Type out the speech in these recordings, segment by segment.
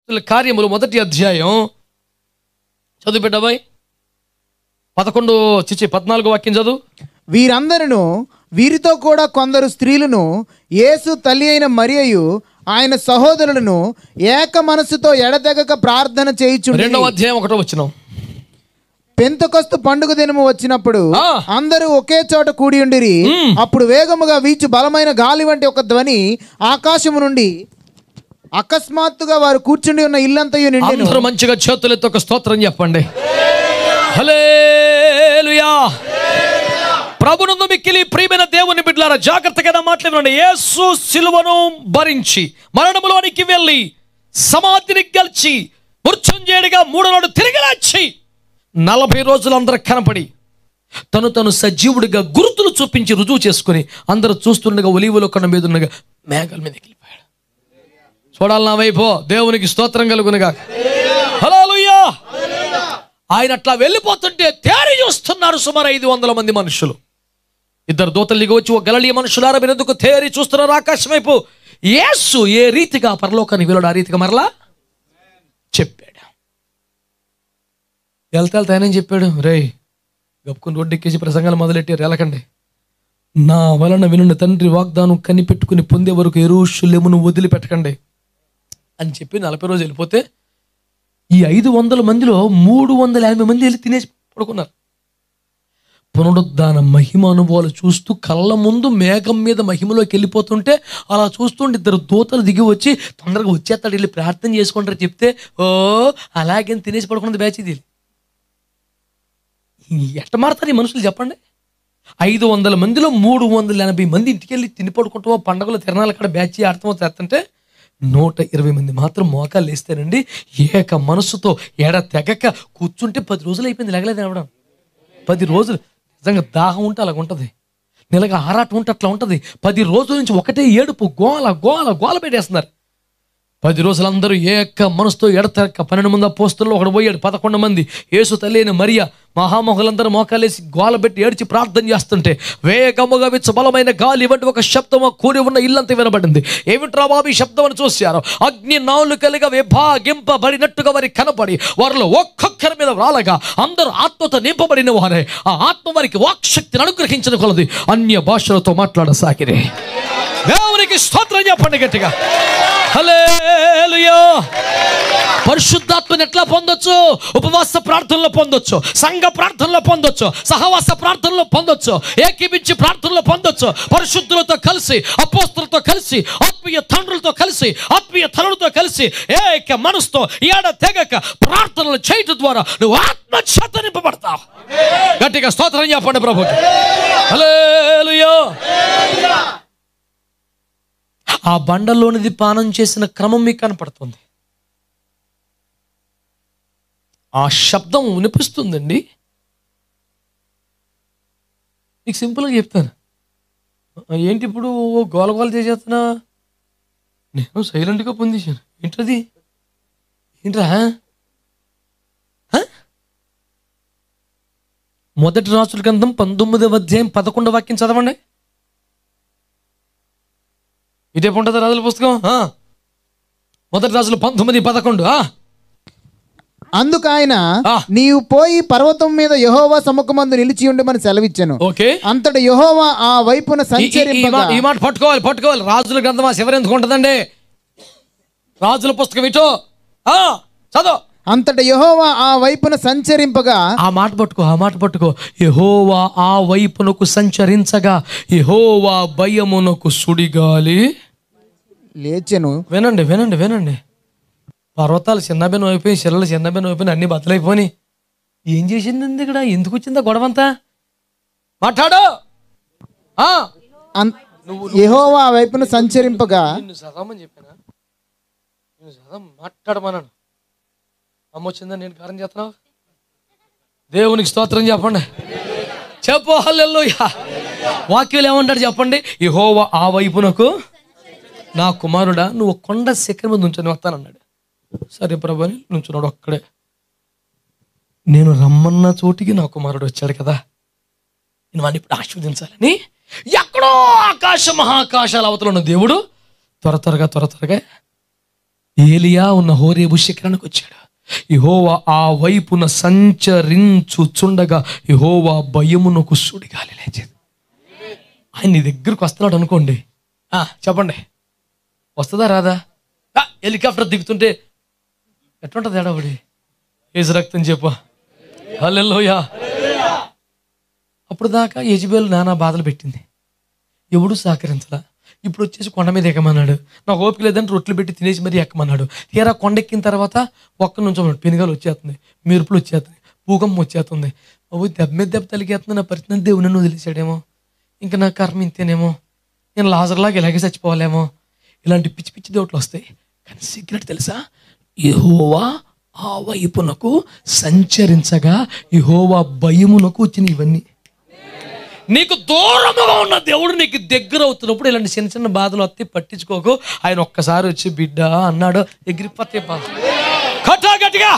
అపోస్తుల కార్యములు మొదటి అధ్యాయం చదువు బిడ్డబాయ్ పదకొండు చిచ్చి పద్నాలుగు వాక్యం చదువు వీరందరూ వీరితో కూడా కొందరు స్త్రీలను యేసు తల్లి అయిన మరియయు ఆయన సహోదరులను ఏక మనసుతో ఎడతెగక ప్రార్థన చేయుచుండి రెండవ అధ్యాయం ఒకటో వచ్చినాం పెంతకొస్తు పండుగ దినము వచ్చినప్పుడు ఆ. అందరూ ఒకే చోట కూడి ఉండిరి అప్పుడు వేగముగా వీచు బలమైన గాలి వంటి ఒక ధ్వని ఆకాశము నుండి అకస్మాత్తుగా వారు కూర్చుండి ఉన్న ఇల్లంతయు నిండెను అందరూ మంచిగా చేతులెత్తి ఒక స్తోత్రం చెప్పండి హల్లెలూయా ప్రభునందు మిక్కిలి ప్రియమైన దేవుని బిడ్డలారా జాగ్రత్తగా మాట్లాడండి యేసు సిలువను భరించి మరణములోనికి వెళ్ళి సమాధిని గెలిచి మృత్యుంజయుడిగా మూడో నాడు తిరిగి లేచి నలభై రోజులు అందరూ కనపడి తను తను సజీవుడిగా గుర్తులు చూపించి రుజువు చేసుకుని అందరూ చూస్తుండగా ఒలివులో కొండ మీద ఉండగా మేఘాల మీదకి వెళ్ళిపోయాడు చూడాలి నా వైపు దేవునికి స్తోత్రం కలుగునుగా హలోలుయ్యా ఆయన అట్లా వెళ్ళిపోతుంటే తేరి చూస్తున్నారు సుమారు ఐదు వందల మంది మనుషులు ఇద్దరు దూతలు దిగి వచ్చి ఒక గలలియ మనుషులారా మీరు ఎందుకు తేరి చూస్తున్నారు ఆకాశం వైపు యేసు ఏ రీతిగా పరలోకానికి వెళ్ళాడు ఆ రీతిగా మరలా చెప్పాడు వెళ్తా వెళ్తా ఆయన ఏం చెప్పాడు రేయ్ గప్పుకుని రోడ్డు ఎక్కేసి ప్రసంగాలు మొదలెట్టారు వెళ్ళకండి నా వలన వినున్న తండ్రి వాగ్దానం కనిపెట్టుకుని పొందే వరకు ఎరుషులేమును వదిలిపెట్టకండి అని చెప్పి నలభై రోజులు వెళ్ళిపోతే ఈ ఐదు వందల మందిలో మూడు వందల యాభై మంది వెళ్ళి తినేసి పడుకున్నారు పునరుద్ధాన మహిమ అనుభవాలు చూస్తూ కళ్ళ ముందు మేఘం మీద మహిమలోకి వెళ్ళిపోతుంటే అలా చూస్తుంటే ఇద్దరు దూతలు దిగి వచ్చి తొందరగా వచ్చేస్తాడు వెళ్ళి ప్రార్థన చేసుకుంటారు చెప్తే ఓ అలాగే తినేసి పడుకున్నది బ్యాచ్ ఇది ఎట్ట మారుతారు ఈ మనుషులు చెప్పండి ఐదు వందల మందిలో మూడు వందల ఎనభై మంది ఇంటికి వెళ్ళి తిని పడుకుంటామో పండగలు తిరణాలు అక్కడ బ్యాచ్ ఆడతామో చేస్తుంటే నూట ఇరవై మంది మాత్రం మోకాలు వేస్తారండి ఏక మనసుతో ఎడ తెగక కూర్చుంటే పది రోజులు అయిపోయింది లెగలేదు అవడం పది రోజులు నిజంగా దాహం ఉంటే అలాగ ఉంటుంది నెలగా ఆరాటం ఉంటే అట్లా ఉంటుంది పది రోజుల నుంచి ఒకటే ఏడుపు గోల గోల గోల పెట్టేస్తున్నారు పది రోజులందరూ ఏక మనసుతో ఎడతెక్క పన్నెండు మంది పోస్తుల్లో ఒకడు పోయాడు పదకొండు మంది యేసు తల్లి అయిన మరియా మహామహులందరూ మోకాలేసి గోలబెట్టి ఏడ్చి ప్రార్థన చేస్తుంటే వేగముగా విచ్చ బలమైన గాలి వంటి ఒక శబ్దము కూడి ఉన్న ఇల్లంతా వినబడింది ఏమిట్రా బాబు ఈ శబ్దం అని చూశారు అగ్ని నాలుకలుగా విభాగింపబడినట్టుగా వారికి కనపడి వారిలో ఒక్కొక్కరి మీద రాలగా అందరూ ఆత్మతో నింపబడిన వారే ఆ ఆత్మ వారికి వాక్శక్తిని అనుగ్రహించిన కొలది అన్య భాషలతో మాట్లాడసాగిరే దేవునికి స్తోత్రం చెప్పండి గట్టిగా హల్లెలూయా పరిశుద్ధాత్మని ఎట్లా పొందొచ్చు ఉపవాస ప్రార్థనలో పొందొచ్చు సంఘ ప్రార్థనలో పొందొచ్చు సహవాస ప్రార్థనలో పొందొచ్చు ఏకీపించి ప్రార్థనలో పొందొచ్చు పరిశుద్ధులతో కలిసి అపోస్తులతో కలిసి ఆత్మీయ తండ్రులతో కలిసి ఆత్మీయ తనులతో కలిసి ఏక మనసుతో ఏడ తెగక ప్రార్థనలు చేయటం ద్వారా నువ్వు ఆత్మ చేత నింపబడతావు గట్టిగా స్తోత్రం చెప్పండి ప్రభుకి హల్లెలూయా ఆ బండలోనిది పానం చేసిన క్రమం మీకు కనపడుతుంది ఆ శబ్దం వినిపిస్తుందండి నీకు సింపుల్గా చెప్తాను ఆ, ఏంటి ఇప్పుడు గోల గోల చేసేస్తున్నా నేను సైలెంట్గా పొందేశాను ఏంటది ఏంట్రా హ? మొదటి రాసుల గ్రంథం పంతొమ్మిదవ అధ్యాయం పదకొండవ వాక్యం చదవండి ఇదే ఉంటుంది రాజుల పుస్తకం ఆ. మొదటి రాజులు పంతొమ్మిది పదకొండు ఆ. అందుకు ఆయన ఆ. నీవు పోయి పర్వతం మీద యహోవా సముఖమందు నిలిచి ఉండమని సెలవిచ్చాను ఓకే అంతట యహోవా ఆ వైపున ఈ- ఈ- ఈ సంచరింపగా మాట- ఈ మాట పట్టుకోవాలి పట్టుకోవాలి రాజుల గ్రంథం ఆ చివరి ఎందుకు ఉంటుందండి రాజుల పుస్తకం ఇటో ఆ, చదువు అంతట యహోవా ఆ వైపున సంచరింపగా ఆ మాట పట్టుకో ఆ మాట పట్టుకో యహోవా ఆ వైపునకు సంచరించగా యహోవా భయమునకు సుడిగాలి లేచెను వినండి వినండి వినండి పర్వతాలు చిన్నబెన్ అయిపోయి శిలలు చిన్నబెన్ అయిపోయి అన్ని బద్దలైపోయి ఏం చేసిందండి ఇక్కడ ఎందుకు వచ్చిందా గొడవంతా మాట్లాడు ఆ, అన్- యెహోవా ఆ వైపున సంచరింపగా నిన్ను చదవమని చెప్పానా నిన్ను చదవ మాట్లాడమన్నాను అమ్మ వచ్చిందా నేను కారం చేస్తున్నావు దేవునికి స్తోత్రం చెప్పండి చెప్పు హల్లెలూయా వాక్యులు ఏమంటాడు చెప్పండి యెహోవా ఆ వైపునకు నా కుమారుడా నువ్వు కొండ శిఖరం మీద నుంచొని వస్తానన్నాడు సరే ప్రభు అని నుంచున్నాడు ఒక్కడే నేను రమ్మన్న చోటికి నా కుమారుడు వచ్చాడు కదా నేను వాడిని ఇప్పుడు ఆశీర్వదించాలని ఎక్కడో ఆకాశ మహాకాశాల అవతల ఉన్న దేవుడు త్వర త్వరగా త్వర త్వరగా ఏలియా ఉన్న హోరేబు శిఖరానికి వచ్చాడు యహోవా ఆ వైపున సంచరించుచుండగా యహోవా భయమునకు సుడిగాలి లేచేది ఆయన నీ దగ్గరకు వస్తున్నాడు అనుకోండి ఆ, చెప్పండి వస్తుందా రాదా ఆ, హెలికాప్టర్ దిగుతుంటే ఎట్లుంటుంది ఎడబడి ఏసు రక్తం చెప్పు హల్లెలూయా అప్పుడు దాకా యజబేలు నానా బాధలు పెట్టింది ఎవడు సహకరించలా ఇప్పుడు వచ్చేసి కొండ మీద ఎక్కమన్నాడు నాకు ఓపిక లేదంటే రొట్టెలు పెట్టి తినేసి మరీ ఎక్కమన్నాడు తీరా కొండ ఎక్కిన తర్వాత ఒక్క నుంచి పెనుగాలు వచ్చేస్తుంది మెరుపులు వచ్చేస్తుంది భూకంపం వచ్చేస్తుంది బాబు దెబ్బ మీద దెబ్బ తలిగేస్తుంది నా పరిస్థితి దేవుడు నన్ను వదిలేశాడేమో ఇంకా నా కర్మ ఇంతేనేమో నేను లాజర్లాగా ఇలాగే చచ్చిపోవాలేమో ఇలాంటి పిచ్చి పిచ్చి దేవుట్లు వస్తాయి కానీ సీక్రెట్ తెలుసా యహోవా ఆ వైపునకు సంచరించగా యహోవా భయమునకు వచ్చిన ఇవన్నీ నీకు దూరముగా ఉన్న దేవుడు నీకు దగ్గర అవుతున్నప్పుడు ఇలాంటి చిన్న చిన్న బాధలు వస్తే పట్టించుకోకు ఆయన ఒక్కసారి వచ్చి బిడ్డ అన్నాడు ఎగిరిపోతే బాధ కట్టా గట్టిగా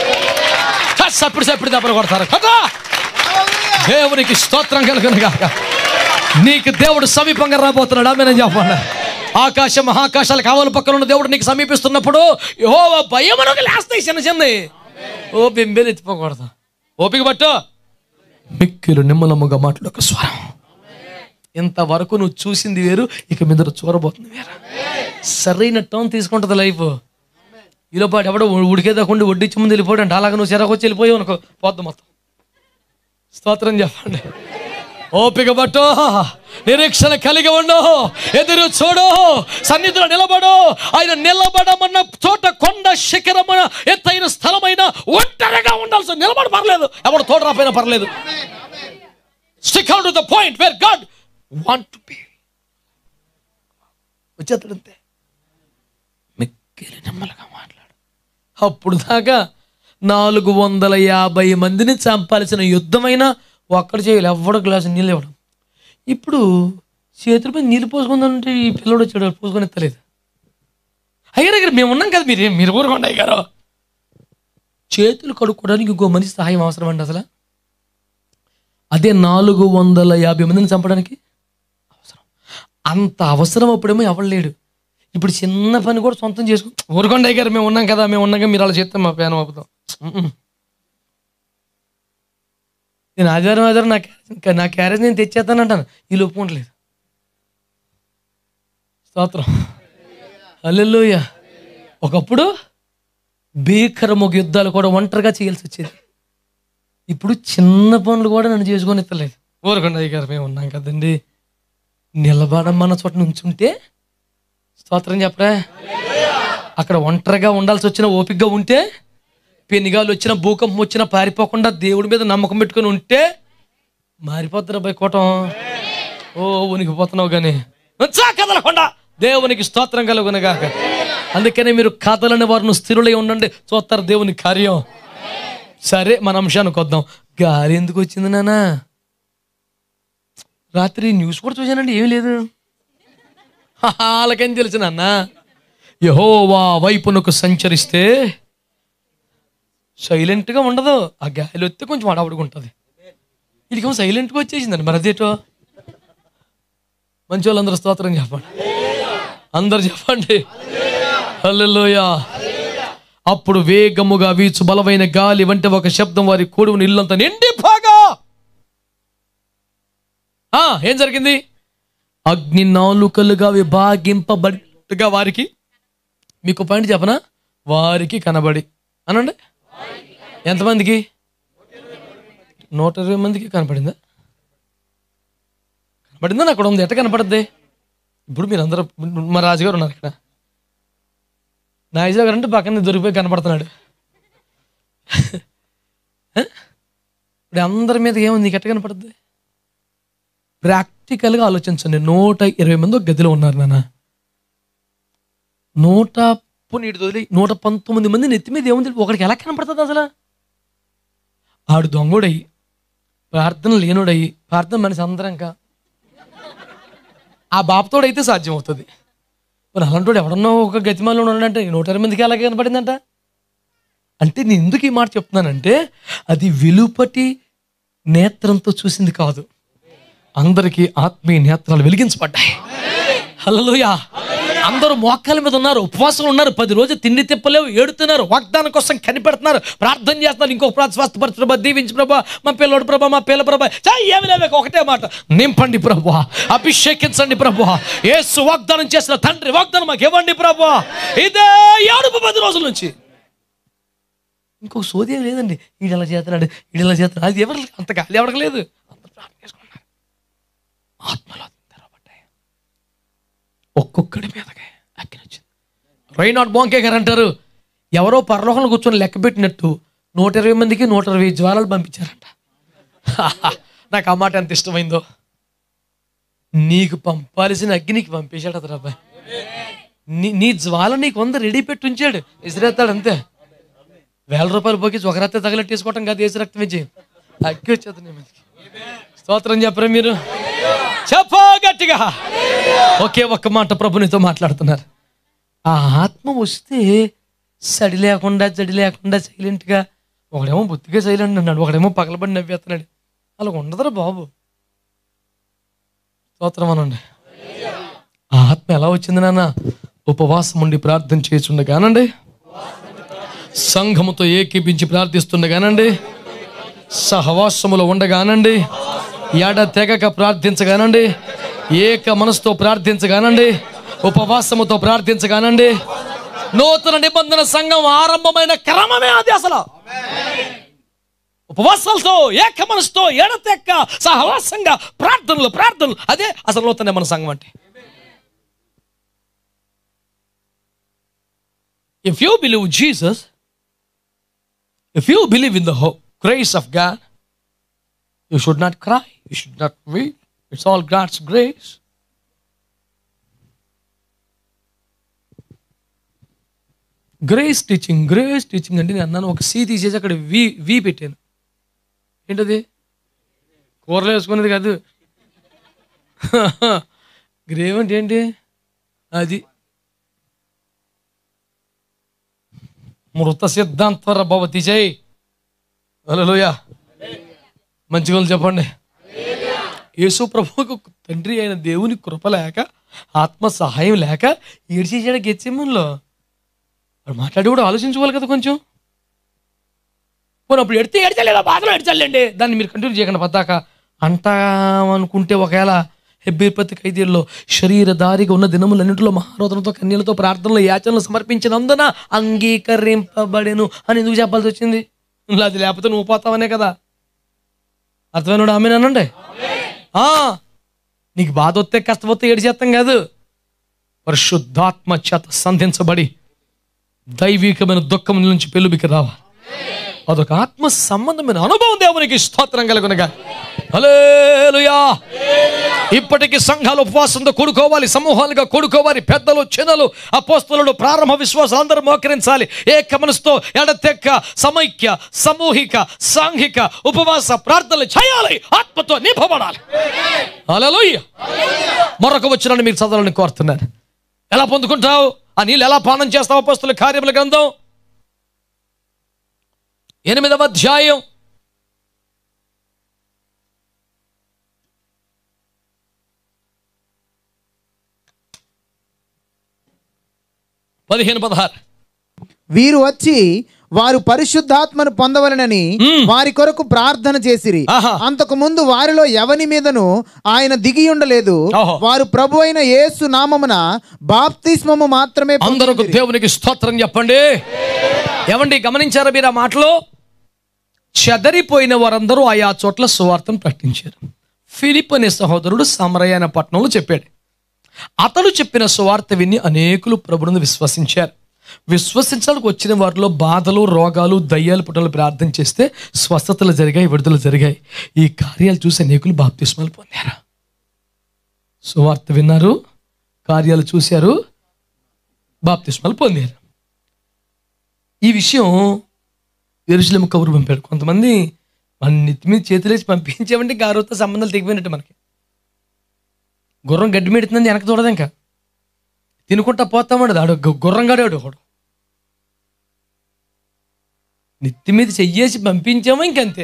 కట్ సప్పుడు సప్పుడు దెబ్బలు కొడతారు కట్టా దేవునికి స్తోత్రం కలుగునుగా నీకు దేవుడు సమీపంగా రాబోతున్నాడు ఆమె చెప్పండి ఆకాశం మహాకాశాలు కావాలి పక్కన ఉన్న దేవుడు నీకు సమీపిస్తున్నప్పుడు యో భయమునకు లేస్తాయి చిన్న చిన్నవి ఓ బెంబేలు ఎత్తిపోకూడదు ఓపిక పట్టు మిక్కిలు నిమ్మలముగా మాట్లాడక స్వరం ఇంతవరకు నువ్వు చూసింది వేరు ఇక మీద చూడబోతుంది వేరు సరైన టర్న్ తీసుకుంటుంది లైఫ్ ఈలో పాటు ఎవడో ఉడికేదాకుండా వడ్డించి ముందు వెళ్ళిపోయాడు అంటే అలాగ నువ్వు చెరకు వచ్చి వెళ్ళిపోయావు అనుకో పోద్దు మొత్తం స్తోత్రం చెప్పండి ఓపిక పట్టు నిరీక్షణ కలిగి ఉండు ఎదురు చూడు సన్నిధిలో నిలబడు ఆయన నిలబడమన్న చోట కొండ శిఖరమైన ఎత్తైన స్థలమైన ఒంటరిగా ఉండాల్సి నిలబడి పర్లేదు ఎవడు తోడు రాపోయినా పర్లేదు stick to the point where God want to be వచ్చేస్తాడంతే మిక్కిలి నెమ్మలుగా మాట్లాడు అప్పుడు దాకా నాలుగు వందల యాభై మందిని చంపాల్సిన యుద్ధమైనా ఒక్కడు చేయాలి ఎవడో గ్లాసు నీళ్ళు ఇవ్వడం ఇప్పుడు చేతుల మీద నీళ్ళు పోసుకుందంటే ఈ పిల్లడు వచ్చాడు వాడు పోసుకొని ఎత్తలేదు అయ్యారు దగ్గర మేము ఉన్నాం కదా మీరు మీరు ఊరుకోండి అయ్యారు చేతులు కడుక్కోవడానికి ఇంకో మనిషి సహాయం అవసరం అండి అసలు అదే నాలుగు వందల యాభై మందిని చంపడానికి అవసరం అంత అవసరం అప్పుడేమో ఎవడు లేడు ఇప్పుడు చిన్న పని కూడా సొంతం చేసుకో ఊరుకోండి అయ్యారు మేము ఉన్నాం కదా మేము ఉన్నాం కదా మీరు అలా చేస్తాం మా పేన అవుతాం నేను ఆదివారం ఆదివారం నా క్యారేజ్ నా క్యారేజ్ నేను తెచ్చేస్తానంటాను వీళ్ళు ఒప్పుకోవట్లేదు స్తోత్రం అల్లెల్లోయ ఒకప్పుడు భీకరముఖ యుద్ధాలు కూడా ఒంటరిగా చేయాల్సి వచ్చేది ఇప్పుడు చిన్న పనులు కూడా నన్ను చేసుకొని ఎత్తలేదు ఊరకుండా అయ్యారు మేము ఉన్నాం కదండి నిలబడమన్న చోట నుంచుంటే స్తోత్రం చెప్పరా అక్కడ ఒంటరిగా ఉండాల్సి వచ్చిన ఓపికగా ఉంటే పెనుగాలు వచ్చిన భూకంపం వచ్చినా పారిపోకుండా దేవుడి మీద నమ్మకం పెట్టుకొని ఉంటే మారిపోతారా బైకోవటం ఓ ఉనికిపోతున్నావు కానీ వచ్చా కదలకుండా దేవునికి స్తోత్రం కలుగునగాక అందుకనే మీరు కదలని వారిని స్థిరులై ఉండండి చూస్తారు దేవుని కార్యం సరే మన అంశానికి వద్దాం గాలి ఎందుకు వచ్చింది నాన్న రాత్రి న్యూస్ కూడా చూశానండి ఏమీ లేదు వాళ్ళకేం తెలుసు నాన్న యహోవా వైపునకు సంచరిస్తే సైలెంట్గా ఉండదు ఆ గాలి వస్తే కొంచెం అడవడిగా ఉంటుంది వీడికేమో సైలెంట్గా వచ్చేసిందండి మరి అదేటో మంచి వాళ్ళందరూ స్తోత్రం చెప్పండి అందరు చెప్పండి హల్లెలూయా అప్పుడు వేగముగా వీచు బలమైన గాలి వంటి ఒక శబ్దం వారి కూడుని ఇల్లంతా నిండిపోగా ఆ ఏం జరిగింది అగ్ని నాలుకలుగా విభాగింపబడిగా వారికి మీకు పాయింట్ చెప్పనా వారికి కనబడి అనండి ఎంతమందికి నూట ఇరవై మందికి కనపడిందా కనపడిందా అక్కడ ఉంది ఎట్ట కనపడద్ది ఇప్పుడు మీరు అందరూ మా రాజుగారు ఉన్నారు ఇక్కడ నాగేశ్వర గారు అంటే పక్కన దొరికిపోయి కనపడుతున్నాడు హ? ఇప్పుడు అందరి మీద ఏముంది నీకు ఎట్ట కనపడుద్ది ప్రాక్టికల్గా ఆలోచించండి నూట ఇరవై మంది ఒక గదిలో ఉన్నారు నాన్న నూట నీటి వదిలి నూట పంతొమ్మిది మంది నెత్తి మీద ఏముంది ఒకడికి ఎలా కనపడుతుంది అసలు ఆడు దొంగోడయ్యి ప్రార్థన లేనుడయ్యి ప్రార్థన మనిషి అందరంకా ఆ బాపతోడైతే సాధ్యం అవుతుంది మరి అలాంటి ఎవడన్నా ఒక గతిమాలో ఉన్నాడంటే నూట ఇరవై మందికి అలాగే కనపడిందంట అంటే నేను ఎందుకు ఈ మాట చెప్తున్నానంటే అది వెలుపటి నేత్రంతో చూసింది కాదు అందరికీ ఆత్మీయ నేత్రాలు వెలిగించబడ్డాయి హల్లెలూయా అందరూ మోకాల మీద ఉన్నారు ఉపవాసం ఉన్నారు పది రోజులు తిండి తిప్పలేవు ఏడుతున్నారు వాగ్దానం కోసం కనిపెడుతున్నారు ప్రార్థన చేస్తున్నారు ఇంకొక ప్రార్థన స్వస్థపరచు ప్రభా దీవించి ప్రభా మా పిల్లడు ప్రభా మా పిల్ల ప్రభా చా, ఏమి లేవక ఒకటే మాట నింపండి ప్రభా అభిషేకించండి ప్రభా ఏసు వాగ్దానం చేసిన తండ్రి వాగ్దానం మాకు ఇవ్వండి ప్రభా ఇదే ఏడుపు పది రోజుల నుంచి ఇంకొక సోది ఏం లేదండి ఈడు ఇలా చేస్తున్నాడు ఈడు ఇలా చేస్తున్నాడు అది ఎవరు అంత గాలి ఎవరికి లేదు అందరూ ప్రార్థన చేసుకున్నారు ఆత్మలో తెరవబడ్డాయి ఒక్కొక్కడి మీదకి అగ్ని వచ్చింది రైనాడ్ బోంకే గారు అంటారు ఎవరో పరలోకంలో కూర్చొని లెక్క పెట్టినట్టు నూట ఇరవై మందికి నూట ఇరవై జ్వాలలు పంపించారంట నాకు ఆ మాట ఎంత ఇష్టమైందో నీకు పంపాల్సిన అగ్గి నీకు పంపేశాడు అతను అబ్బాయి నీ నీ జ్వాల నీకు వంద రెడీ పెట్టి ఉంచాడు విసిరేస్తాడు అంతే వేల రూపాయలు పోకి ఒక రక్త తగలెట్టేసుకోవటం కాదు వేసి రక్తం ఇచ్చి అగ్గి వచ్చేది నీ మీదకి స్తోత్రం చెప్పరా మీరు చెప్పా గట్టిగా ఒకే ఒక్క మాట ప్రభు నీతో మాట్లాడుతున్నారు ఆ ఆత్మ వస్తే సడి లేకుండా జడి లేకుండా సైలెంట్గా ఒకడేమో బుద్ధిగా సైలెంట్ అన్నాడు ఒకడేమో పగలబడి నవ్వేస్తున్నాడు అలా ఉండదురా బాబు స్తోత్రం అనండి ఆ ఆత్మ ఎలా వచ్చింది నాన్న ఉపవాసం ఉండి ప్రార్థన చేస్తుండగానండి సంఘముతో ఏకీపించి ప్రార్థిస్తుండగానండి సహవాసములో ఉండగానండి ఎడ తెగక ప్రార్థించగానండి ఏక మనసుతో ప్రార్థించగానండి ఉపవాసముతో ప్రార్థించగానండి నూతన నిబంధన సంఘం ఆరంభమైన క్రమమే అది అసలు ఉపవాసాలతో ఏక మనసుతో ఎడతెక్క సహవాసంగా ప్రార్థనలు ప్రార్థనలు అదే అసలు నూతన నిబంధన సంఘం అంటే if you believe Jesus If you believe in the ho- grace of God, you should not cry. You should not weep. It's all God's grace. Grace teaching grace teaching అంటే నేను అన్నాను ఒక సీ తీసేసి అక్కడ వి వి పెట్టాను ఏంటది కూరలో వేసుకునేది కాదు గ్రేవ్ అంటే ఏంటి అది మృత సిద్ధాంతర భవతి జై హలోయ మంచిగా చెప్పండి యేసు ప్రభువుకు తండ్రి అయిన దేవుని కృప లేక ఆత్మ సహాయం లేక ఏడ్చేసాడు గెచ్చేమన్లో వాడు మాట్లాడి కూడా ఆలోచించుకోవాలి కదా కొంచెం పోనీ అప్పుడు ఎడితే ఏడ్చలేదా బాధలో ఏడ్చాలండి దాన్ని మీరు కంటిన్యూ చేయకండి పద్దాక అంటామనుకుంటే ఒకవేళ హెబ్బీర్ పత్రిక ఐదేళ్ళలో శరీరధారిగా ఉన్న దినములన్నింటిలో మహారోధనతో కన్యలతో ప్రార్థనలు యాచనలు సమర్పించినందున అంగీకరింపబడెను అని ఎందుకు చెప్పాల్సి వచ్చింది ఇలా అది లేకపోతే నువ్వు పోతావనే కదా అర్థమైనడు ఆమె అనండి ఆ, నీకు బాధ వస్తే కష్టం వస్తే ఏడు చేస్తాం కాదు పరిశుద్ధాత్మ చేత సంధించబడి దైవికమైన దుఃఖం నుంచి పెళ్ళుబికి రావా అదొక ఆత్మ సంబంధమైన అనుభవం దేవునికి స్తోత్రం కలుగునగా హల్లెలూయా ఇప్పటికీ సంఘాలు ఉపవాసంతో కూడుకోవాలి సమూహాలుగా కూడుకోవాలి పెద్దలు చిన్నలు అపోస్తలు ప్రారంభ విశ్వాసాలు అందరూ మోకరించాలి ఏక మనసుతో ఎడతెక్క సమైక్య సమూహిక సాంఘిక ఉపవాస ప్రార్థనలు చేయాలి ఆత్మతో నింపబడాలి హల్లెలూయా మరొక వచ్చినాన్ని మీరు చదవాలని కోరుతున్నాను ఎలా పొందుకుంటావు ఆ నీళ్ళు ఎలా పానం చేస్తావు అపోస్తుల కార్యముల గ్రంథం ఎనిమిదవ అధ్యాయం పదిహేను పదహారు వీరు వచ్చి వారు పరిశుద్ధాత్మను పొందవలనని మ్మ్. వారి కొరకు ప్రార్థన చేసిరి ఆహా. అంతకు ముందు వారిలో ఎవని మీదను ఆయన దిగి ఉండలేదు ఓహో. వారు ప్రభు అయిన యేసు నామమున బాప్తిస్మము మాత్రమే అందరకు పొందిరి. దేవునికి స్తోత్రం చెప్పండి ఏమండి గమనించారా మీరు ఆ మాటలో చెదరిపోయిన వారందరూ ఆయా చోట్ల సువార్తను ప్రకటించారు ఫిలిప్ అనే సహోదరుడు సమరయ అనే పట్టణంలో చెప్పాడు అతడు చెప్పిన సువార్త విని అనేకులు ప్రభువును విశ్వసించారు విశ్వసించడానికి వచ్చిన వారిలో బాధలు రోగాలు దయ్యాలు పుట్టలు ప్రార్థన చేస్తే స్వస్థతలు జరిగాయి విడుదల జరిగాయి ఈ కార్యాలు చూసి అనేకులు బాప్తిస్మాలు పొందారు సువార్త విన్నారు కార్యాలు చూశారు బాప్తిస్మాలు పొందారు ఈ విషయం ఎరుసలేము కబురు పంపాడు కొంతమంది మన నెత్తి మీద చేతులేసి పంపించామంటే గారుతో సంబంధాలు తెగిపోయినట్టు మనకి గుర్రం గడ్డి మెడుతుందని వెనక చూడదు ఇంకా తినుకుంటా పోతామడు ఆడు గు- గుర్రం గడాడు ఒకడు నెత్తి మీద చెయ్యేసి పంపించామో ఇంకంతే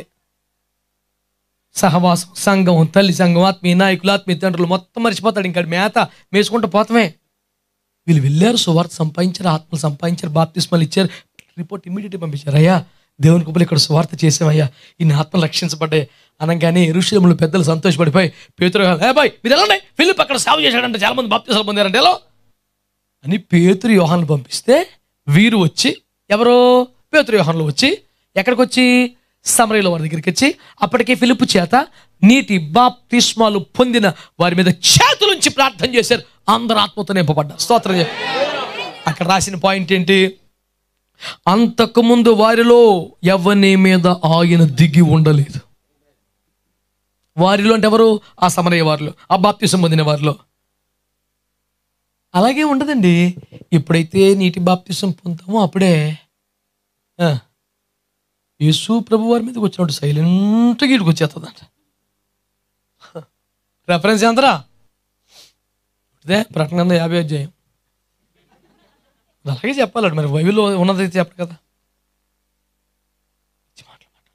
సహవాసం సంఘం తల్లి సంఘం ఆత్మీయ నాయకులు ఆత్మీయ తండ్రులు మొత్తం మర్చిపోతాడు ఇంకా మేత మేసుకుంటూ పోతామే వీళ్ళు వెళ్ళారు సువార్త సంపాదించారు ఆత్మలు సంపాదించారు బాప్తిస్మాలు ఇచ్చారు రిపోర్ట్ ఇమ్మీడియట్గా పంపించారు అయ్యా దేవుని కుప్పలు ఇక్కడ సువార్త చేసామయ్యా ఇన్ని ఆత్మలు రక్షించబడ్డాయి అనగానే ఎరుషులములు పెద్దలు సంతోషపడిపోయి పేతురు ఏ బాయ్ మీరు వెళ్ళండి ఫిలిప్ అక్కడ సేవ చేశాడంటే చాలా మంది బాప్తిసాలు పొందారంటే ఎలా అని పేతురు యోహాన్లు పంపిస్తే వీరు వచ్చి ఎవరో పేతురు యోహాన్లు వచ్చి ఎక్కడికి వచ్చి సమరయుల వారి దగ్గరికి వచ్చి అప్పటికే ఫిలిప్ చేత నీటి బాప్తిస్మాలు పొందిన వారి మీద చేతులుంచి ప్రార్థన చేశారు అందరు ఆత్మతో నింపబడ్డారు స్తోత్రం చెప్పు. అక్కడ రాసిన పాయింట్ ఏంటి అంతకుముందు వారిలో ఎవరి మీద ఆయన దిగి ఉండలేదు వారిలో అంటే ఎవరు ఆ సమరయ్య వారిలో ఆ బాప్తిసం పొందిన వారిలో అలాగే ఉండదండి ఎప్పుడైతే నీటి బాప్తిసం పొందుతామో అప్పుడే ఆ, యేసు ప్రభు వారి మీదకి వచ్చినట్టు సైలెంట్గా ఇటుకు వచ్చేస్తుందంట రెఫరెన్స్ ఎంతరా ఇదే ప్రకటన గ్రంథం యాభై అధ్యాయం అలాగే చెప్పాలండి మరి బైబిల్లో ఉన్నదైతే చెప్పరు కదా పిచ్చి మాటలు మాట్లాడు.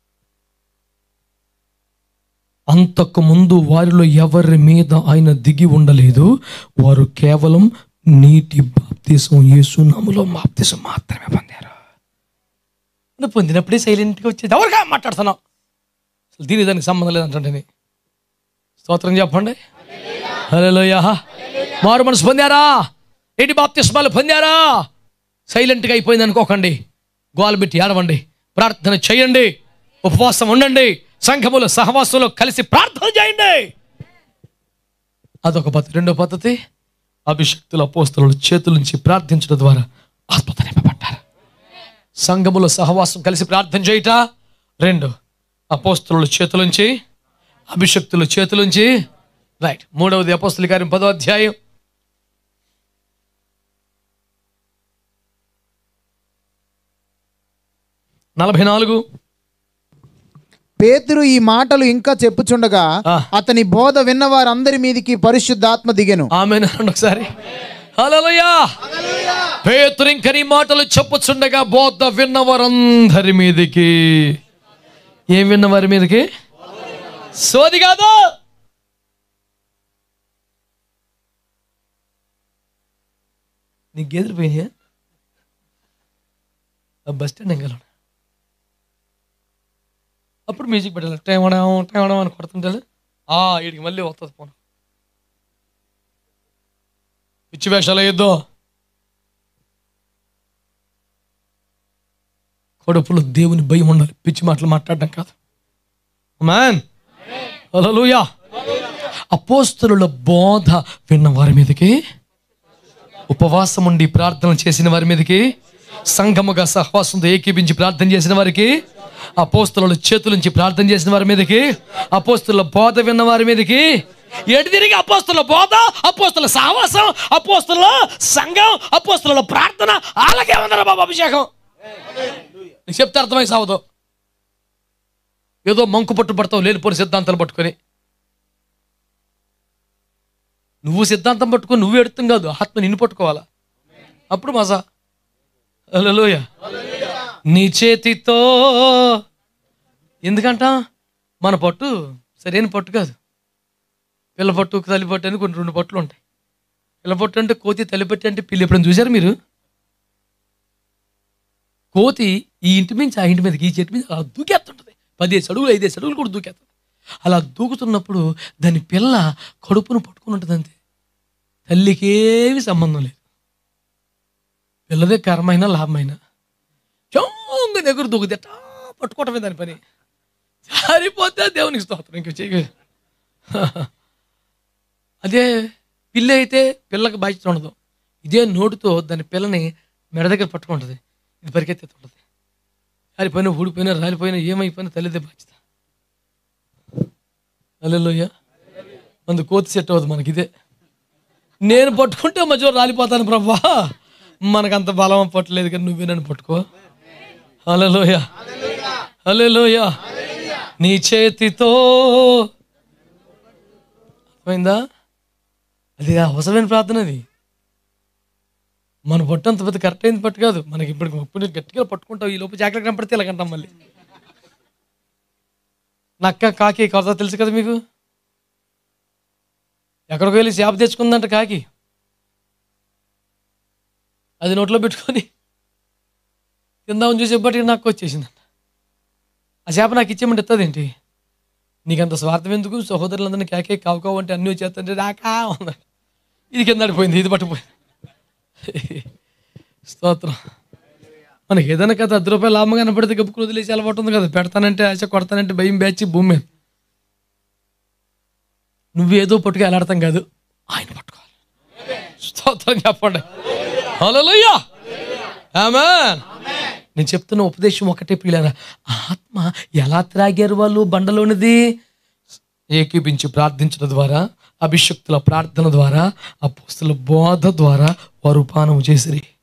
అంతకు ముందు వారిలో ఎవరి మీద ఆయన దిగి ఉండలేదు వారు కేవలం నీటి బాప్తీసం యేసు నామములో బాప్తీసం మాత్రమే పొందారు నువ్వు పొందినప్పుడే సైలెంట్గా వచ్చేది ఎవరిగా మాట్లాడుతున్నావు అసలు దీని దానికి సంబంధం లేదంటే స్తోత్రం చెప్పండి హలోయ మారు మనసు పొందారా ఏంటి బాప్తిస్మాలు పొందారా సైలెంట్గా అయిపోయింది అనుకోకండి గోలు పెట్టి ఏడవండి ప్రార్థన చేయండి ఉపవాసం ఉండండి సంఘములో సహవాసంలో కలిసి ప్రార్థన చేయండి అదొక పద్ధతి రెండో పద్ధతి అభిషక్తుల అపోస్తలు చేతుల నుంచి ప్రార్థించడం ద్వారా ఆత్మత నింపబడ్డారు సంఘములో సహవాసం కలిసి ప్రార్థన చేయుట రెండు అపోస్తల చేతులుంచి అభిషక్తుల చేతులుంచి రైట్ మూడవది అపోస్తల కార్యం పదో అధ్యాయం నలభై నాలుగు పేతురు ఈ మాటలు ఇంకా చెప్పుచుండగా ఆ. అతని బోధ విన్న వారందరి మీదికి పరిశుద్ధాత్మ దిగెను ఆమె ఒకసారి హల్లెలూయా పేతురు ఇంక నీ మాటలు చెప్పుచుండగా బోధ విన్న వారందరి మీదకి ఏం విన్న వారి మీదకి సోది కాదు నీ గేదెలు పోయినాయా ఆ బస్ స్టాండ్ ఎంగల అప్పుడు మ్యూజిక్ పెట్టాలి టైమడం టైమడం అని కొడుతుంటాడు ఆ వీడికి మళ్ళీ వస్తుంది పోను పిచ్చి వేషాలు వేయొద్దు కడుపులో దేవుని భయం ఉండాలి పిచ్చి మాటలు మాట్లాడడం కాదు మ్యాన్ హల్లెలూయా అపోస్తలుల బోధ విన్న వారి మీదకి ఉపవాసం ఉండి ప్రార్థన చేసిన వారి మీదకి సంఘముగా సహవాసంతో ఏకీపించి ప్రార్థన చేసిన వారికి అపోస్తుల చేతుల నుంచి ప్రార్థన చేసిన వారి మీదకి అపోస్తుల బోధ విన్న వారి మీదకి ఎటు తిరిగి అపోస్తుల బోధ అపోస్తుల సహవాసం అపోస్తుల సంఘం అపోస్తుల ప్రార్థన అలాగే ఉందరా బాబు అభిషేకం నీకు చెప్తే అర్థమై సావదు ఏదో మంకు పట్టు పడతావు లేనిపోని సిద్ధాంతాలు పట్టుకొని నువ్వు సిద్ధాంతం పట్టుకొని నువ్వు ఎడుతాం కాదు ఆత్మ నిన్ను పట్టుకోవాలా అప్పుడు మజా హల్లెలూయ నీ చేతితో ఎందుకంట మన పట్టు సరైన పట్టు కాదు పిల్ల పట్టు తల్లి పట్టు అని కొన్ని రెండు పట్టులు ఉంటాయి పిల్ల పట్టు అంటే కోతి తల్లి పట్టు అంటే పిల్లి ఎప్పుడైనా చూసారు మీరు కోతి ఈ ఇంటి నుంచి ఆ ఇంటి మీదకి ఈ చెట్టు మీద అలా దూకేస్తుంటుంది పదిహేను అడుగులు ఐదేసి అడుగులు కూడా దూకేస్తుంది అలా దూకుతున్నప్పుడు దాని పిల్ల కడుపును పట్టుకుని ఉంటుంది అంతే తల్లికి ఏమి సంబంధం లేదు పిల్లదే కర్మైనా లాభమైనా చోంగా దగ్గర దూకుతే ఎట్టా పట్టుకోవటమే దాని పని జారిపోతే దేవునికి స్తోత్రం ఇంక చేయ అదే పిల్ల అయితే పిల్లకి బాధ్యత ఉండదు ఇదే నోటితో దాని పిల్లని మెడ దగ్గర పట్టుకుంటుంది ఇది పరిగెత్తుతుంది జారిపోయినా ఊడిపోయినా రాలిపోయినా ఏమైపోయినా తల్లిదే బాధ్యత అల్లెలోయ మంది కోతి సెట్ అవ్వదు మనకి ఇదే నేను పట్టుకుంటే మధ్యలో రాలిపోతాను ప్రభా మనకంత బలం పట్టలేదు కానీ నువ్వే నన్ను పట్టుకో అలలోయ అలలోయ నీ చేతితో అర్థమైందా అది అవసరమైన ప్రార్థన అది మన పట్టు అంత పెద్ద కరెక్ట్ అయింది పట్టు కాదు మనకి ఇప్పుడు ఇప్పుడు గట్టిగా పట్టుకుంటావు ఈ లోపు జాగ్రత్త కనపడితే ఇలాగంటాం మళ్ళీ నక్క కాకి కథ తెలుసు కదా మీకు ఎక్కడికి వెళ్ళి చేప తెచ్చుకుందంట కాకి అది నోట్లో పెట్టుకొని తిందామని చూసేపటికి నాకు వచ్చేసిందంట ఆ చేప నాకు ఇచ్చేయమంటే ఎత్తదేంటి నీకంత స్వార్థం ఎందుకు సహోదరులందరినీ కేకే కావు కావు అంటే అన్నీ వచ్చేస్తుంటే రాకా అన్నాడు ఇది కింద పడిపోయింది ఇది పట్టుపోయింది స్తోత్రం మనకి ఏదైనా కదా అర్ధ రూపాయలు లాభం కనపడితే గప్పుకు వదిలేసి అలవాటు ఉంది కదా పెడతానంటే ఆశ కొడతానంటే భయం బ్యాచి భూమి మీద నువ్వేదో పట్టుకు ఎలాడతాం కాదు ఆయన పట్టుకోవాలి స్తోత్రం చెప్పండి హల్లెలూయా ఆమేన్ నేను చెప్తున్న ఉపదేశం ఒకటే ప్రియులారా ఆత్మ ఎలా త్రాగారు వాళ్ళు బండలోనిది ఏకీపించి ప్రార్థించడం ద్వారా అభిషక్తుల ప్రార్థన ద్వారా అపోస్తుల బోధ ద్వారా వారు పానం చేసిరి